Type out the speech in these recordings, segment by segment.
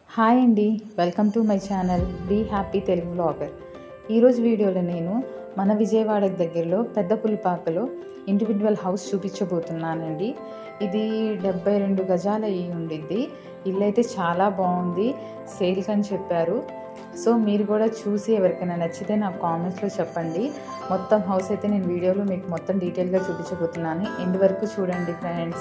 hi అండి welcome to my channel be happy Telugu vlogger ఈరోజు వీడియోలో నేను మన విజయవాడ దగ్గరలో పెద్ద పులిపాకలో ఇండివిజువల్ హౌస్ చూపించబోతున్నానండి ఇది డెబ్బై రెండు గజాలు అయ్యి ఉండిద్ది ఇల్లు అయితే చాలా బాగుంది సేల్కి అని చెప్పారు సో మీరు కూడా చూసి ఎవరికైనా నచ్చితే నాకు కామెంట్స్లో చెప్పండి మొత్తం హౌస్ అయితే నేను వీడియోలో మీకు మొత్తం డీటెయిల్గా చూపించబోతున్నాను ఎండ్ వరకు చూడండి ఫ్రెండ్స్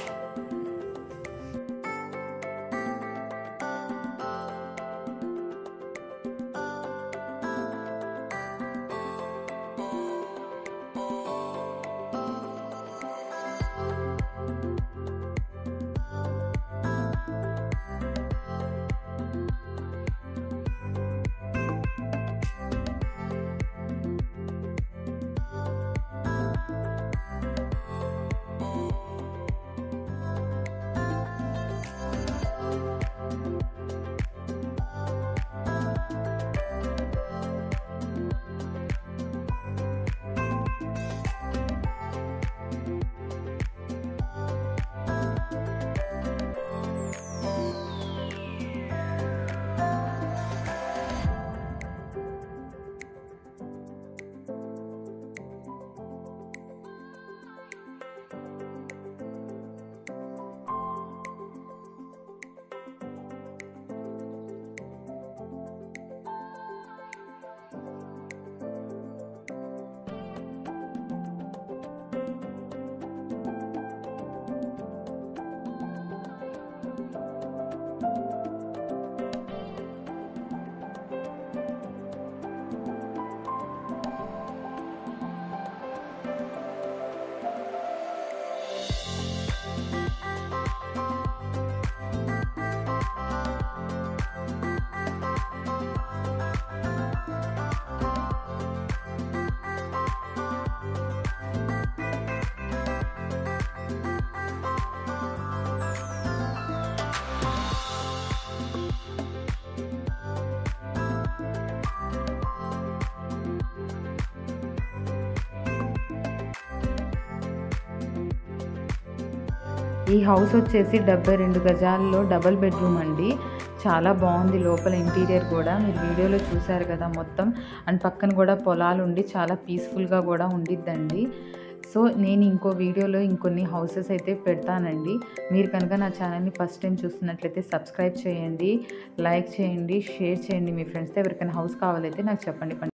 ఈ హౌస్ వచ్చేసి డెబ్బై రెండు గజాల్లో డబల్ బెడ్రూమ్ అండి చాలా బాగుంది లోపల ఇంటీరియర్ కూడా మీరు వీడియోలో చూసారు కదా మొత్తం అండ్ పక్కన కూడా పొలాలు ఉండి చాలా పీస్ఫుల్గా కూడా ఉండిద్దండి సో నేను ఇంకో వీడియోలో ఇంకొన్ని హౌసెస్ అయితే పెడతానండి మీరు కనుక నా ఛానల్ని ఫస్ట్ టైం చూస్తున్నట్లయితే సబ్స్క్రైబ్ చేయండి లైక్ చేయండి షేర్ చేయండి మీ ఫ్రెండ్స్తో ఎవరికైనా హౌస్ కావాలైతే నాకు చెప్పండి